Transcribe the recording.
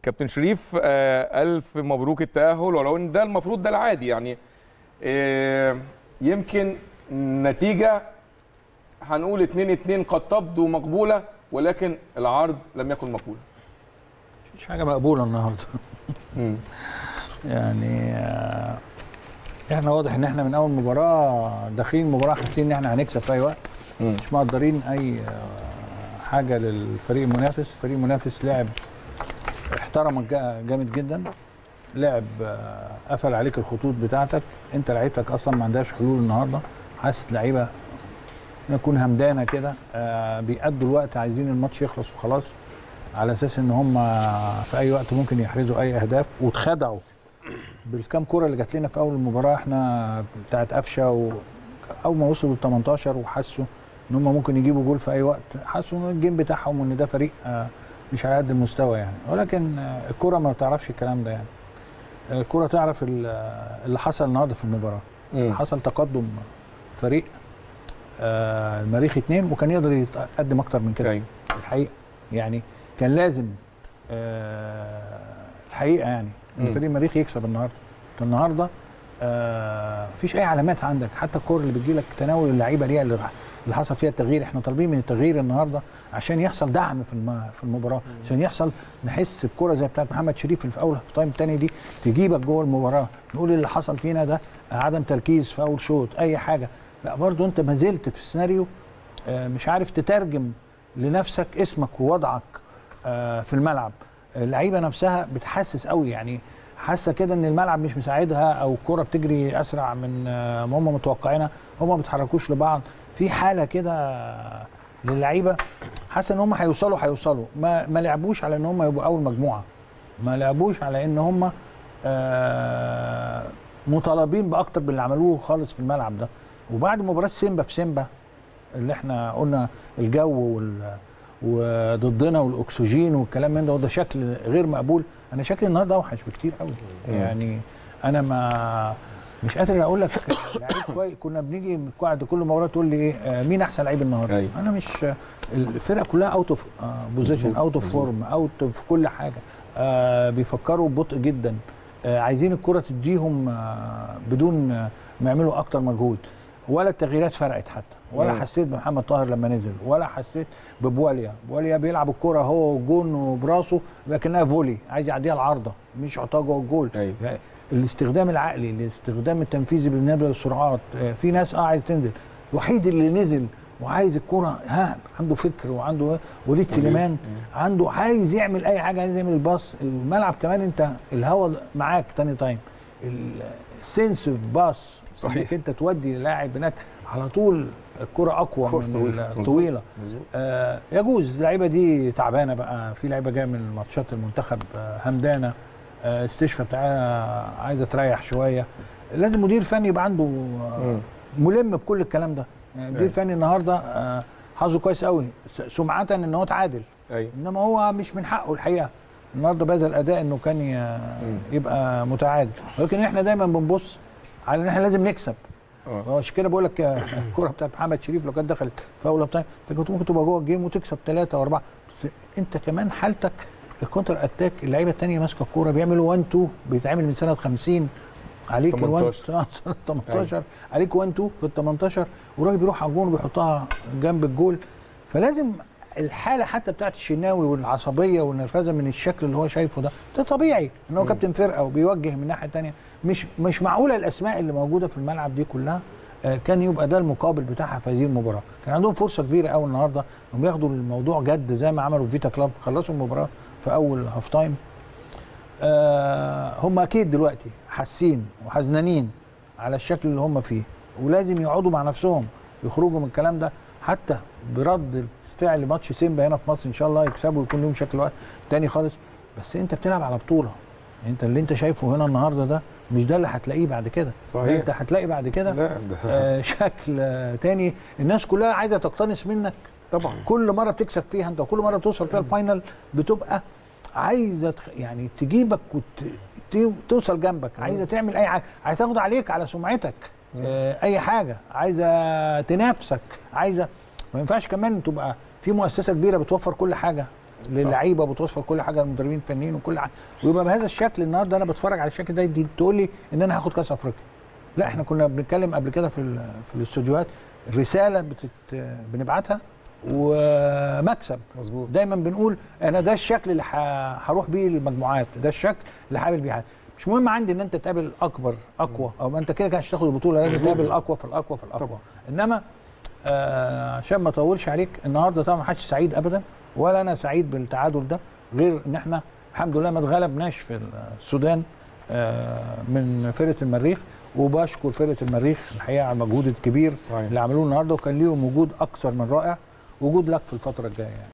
كابتن شريف آه، الف مبروك التاهل ولو ان ده المفروض ده العادي يعني آه، يمكن نتيجه هنقول 2 2 قد تبدو مقبوله ولكن العرض لم يكن مقبول مش حاجه مقبوله النهارده يعني آه، احنا واضح ان احنا من اول مباراه داخلين المباراه حاسين ان احنا هنكسب في اي وقت مم. مش مقدرين اي آه، حاجه للفريق المنافس الفريق المنافس لعب احترمك جا- جامد جدا لعب آه، قفل عليك الخطوط بتاعتك انت لعيبتك اصلا ما عندهاش حلول النهارده حاسس لعيبه يكون همدانه كده آه، بيأدوا الوقت عايزين الماتش يخلص وخلاص على اساس ان هم في اي وقت ممكن يحرزوا اي اهداف واتخدعوا بالكام كوره اللي جات لنا في اول المباراه احنا بتاعت قفشه و... اول ما وصلوا ل 18 وحسوا ان هم ممكن يجيبوا جول في اي وقت حسوا ان الجيم بتاعهم وان ده فريق آه، مش على قد المستوى يعني ولكن آه، الكوره ما بتعرفش الكلام ده يعني الكوره تعرف ال- آه، اللي حصل النهارده في المباراه مم. حصل تقدم فريق آه، المريخ اتنين وكان يقدر يتقدم اكتر من كده أيوة. الحقيقه يعني كان لازم آه، الحقيقه يعني ان مم. فريق المريخ يكسب النهارده أنت النهارده آه، مفيش اي علامات عندك حتى الكور اللي بتجيلك تناول اللعيبه دي اللي اللي حصل فيها التغيير احنا طالبين من التغيير النهارده عشان يحصل دعم في الم- في المباراه عشان يحصل نحس بكره زي بتاعت محمد شريف اللي في اول هاف تايم الثاني دي تجيبك جوه المباراه نقول اللي حصل فينا ده عدم تركيز في اول شوط اي حاجه لا برضو انت ما زلت في السيناريو آه، مش عارف تترجم لنفسك اسمك ووضعك آه، في الملعب اللعيبه نفسها بتحسس قوي يعني حاسه كده ان الملعب مش مساعدها او الكره بتجري اسرع من آه، ما هم متوقعينها هم ما بيتحركوش لبعض في حاله كده للعيبه حاسه ان هم هيوصلوا هيوصلوا ما ما لعبوش على ان هم يبقوا اول مجموعه ما لعبوش على ان هم آه، مطالبين باكتر باللي عملوه خالص في الملعب ده وبعد مباراه سيمبا في سيمبا اللي احنا قلنا الجو وال وضدنا والاكسجين والكلام من ده وده شكل غير مقبول انا شكلي النهارده اوحش بكتير قوي يعني انا ما مش قادر اقول لك لعيب كويس كنا بنيجي بعد كل مباراه تقول لي ايه آه، مين احسن لعيب النهارده أيوة. انا مش الفرقه كلها اوت اوف بوزيشن اوت اوف فورم اوت اوف كل حاجه آه بيفكروا ببطء جدا آه عايزين الكره تديهم آه بدون آه، ما يعملوا اكتر مجهود ولا التغييرات فرقت حتى ولا مم. حسيت بمحمد طاهر لما نزل ولا حسيت ببواليا بواليا بيلعب الكره هو والجون وبراسه لكنها فولي عايز يعديها العارضه مش يحطها جوه الجول أيوة. يعني الاستخدام العقلي الاستخدام التنفيذي بالنسبه للسرعات آه، في ناس اه عايز تنزل الوحيد اللي نزل وعايز الكره ها عنده فكر وعنده وليد سليمان عنده عايز يعمل اي حاجه عايز يعمل الباص الملعب كمان انت الهوا معاك تاني تايم السنس اوف باص صحيح. انك انت تودي لاعب هناك على طول الكره اقوى كرة من طويلة. الطويله مظبوط. آه يجوز اللعيبه دي تعبانه بقى في لعيبه جايه من ماتشات المنتخب آه همدانه آه استشفاء بتاعها عايزه تريح شويه لازم مدير فني يبقى عنده آه ملم بكل الكلام ده يعني مدير أيوة. فني النهارده آه حظه كويس قوي س- سمعه ان هو تعادل ايوه انما هو مش من حقه الحقيقه النهارده بذل اداء انه كان ي- يبقى متعادل ولكن احنا دايما بنبص على ان احنا لازم نكسب اه عشان كده بقول لك آه، الكره بتاعت محمد شريف لو كانت دخلت في اول تايم انت كنت ممكن تبقى جوه الجيم وتكسب ثلاثه واربعه بس انت كمان حالتك الكونتر اتاك اللعيبه الثانيه ماسكه الكوره بيعملوا 1 2 بيتعمل من سنه 50 عليك ال 1 18. سنه 18 عليك 1 2 في ال 18 والراجل بيروح على الجون وبيحطها جنب الجول فلازم الحاله حتى بتاعت الشناوي والعصبيه والنرفزه من الشكل اللي هو شايفه ده ده طبيعي ان هو كابتن فرقه وبيوجه من ناحيه تانية مش مش معقوله الاسماء اللي موجوده في الملعب دي كلها آه، كان يبقى ده المقابل بتاعها في هذه المباراه كان عندهم فرصه كبيره قوي النهارده انهم ياخدوا الموضوع جد زي ما عملوا في فيتا كلاب خلصوا المباراه في اول هاف تايم آه هم اكيد دلوقتي حاسين وحزنانين على الشكل اللي هم فيه ولازم يقعدوا مع نفسهم يخرجوا من الكلام ده حتى برد فعل ماتش سيمبا هنا في مصر ان شاء الله يكسبوا ويكون لهم شكل وقت تاني خالص بس انت بتلعب على بطوله انت اللي انت شايفه هنا النهارده ده مش ده اللي هتلاقيه بعد كده صحيح. انت هتلاقي بعد كده لا ده آه شكل آه تاني الناس كلها عايزه تقتنص منك طبعا كل مره بتكسب فيها انت كل مره بتوصل فيها الفاينل بتبقى عايزه تخ- يعني تجيبك وتوصل جنبك عايزه تعمل اي حاجه عايزه تاخد عليك على سمعتك آه اي حاجه عايزه تنافسك عايزه ما ينفعش كمان تبقى في مؤسسه كبيره بتوفر كل حاجه للعيبه بتوصل كل حاجه للمدربين الفنيين وكل حاجه ويبقى بهذا الشكل النهارده انا بتفرج على الشكل ده دي تقول لي ان انا هاخد كاس افريقيا لا احنا كنا بنتكلم قبل كده في ال- في الاستوديوهات رساله بتت بنبعتها ومكسب مظبوط دايما بنقول انا ده الشكل اللي ح- هروح بيه المجموعات ده الشكل اللي هقابل بيه حد. مش مهم عندي ان انت تقابل اكبر اقوى او ما انت كده كده مش تاخد البطوله لازم مظبوط. تقابل الاقوى في الاقوى في الاقوى طبعا. انما آه عشان ما اطولش عليك النهارده طبعا ما حدش سعيد ابدا ولا انا سعيد بالتعادل ده غير ان احنا الحمد لله ما اتغلبناش في السودان آه من فرقه المريخ وبشكر فرقه المريخ الحقيقه على المجهود الكبير صحيح. اللي عملوه النهارده وكان ليهم وجود اكثر من رائع وجود لك في الفتره الجايه يعني